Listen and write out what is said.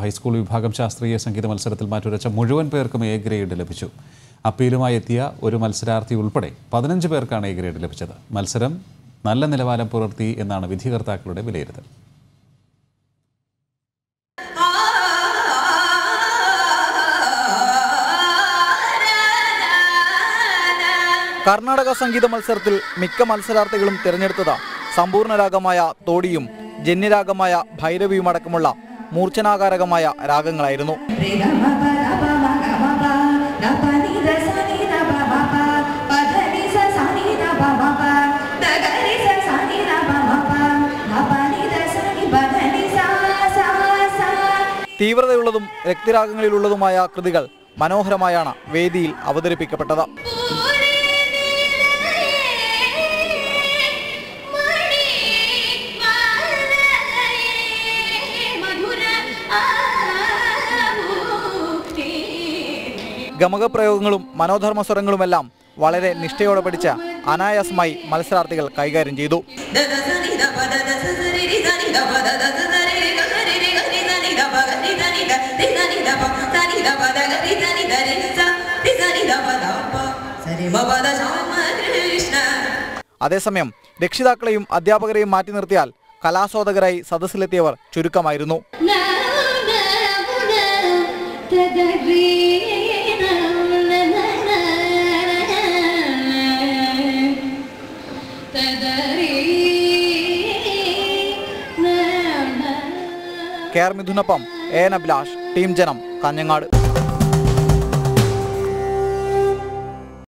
high school വിഭാഗം ശാസ്ത്രീയ സംഗീത മത്സരത്തിൽ മാറ്റുരച്ച മുഴുവൻ പേർക്കും എ ഗ്രേഡ് ലഭിച്ചു അപ്പീലുമായി എത്തിയ ഒരു മത്സരാർത്ഥി ഉൾപ്പെടെ പതിനഞ്ച് പേർക്കാണ് എ ഗ്രേഡ് ലഭിച്ചത് മത്സരം നല്ല നിലവാരം പുലർത്തി എന്നാണ് വിധികർത്താക്കളുടെ വിലയിരുത്തൽ കർണാടക സംഗീത മത്സരത്തിൽ മിക്ക മത്സരാർത്ഥികളും തിരഞ്ഞെടുത്തത് സമ്പൂർണ്ണരാഗമായ തോടിയും ജന്യരാഗമായ ഭൈരവിയും അടക്കമുള്ള മൂർച്ഛനാകാരകമായ രാഗങ്ങളായിരുന്നു തീവ്രതയുള്ളതും രക്തിരാഗങ്ങളിലുള്ളതുമായ കൃതികൾ മനോഹരമായാണ് വേദിയിൽ അവതരിപ്പിക്കപ്പെട്ടത് ഗമകപ്രയോഗങ്ങളും മനോധർമ്മ സ്വരങ്ങളുമെല്ലാം വളരെ നിഷ്ഠയോടെ പഠിച്ച് അനായാസമായി മത്സരാർത്ഥികൾ കൈകാര്യം ചെയ്തു അതേസമയം രക്ഷിതാക്കളെയും അധ്യാപകരെയും മാറ്റി നിർത്തിയാൽ കലാസ്വാദകരായി സദസ്സിലെത്തിയവർ ചുരുക്കമായിരുന്നു കെ ആർ മിഥുനൊപ്പം A N Abhilash team Janam Kanhangad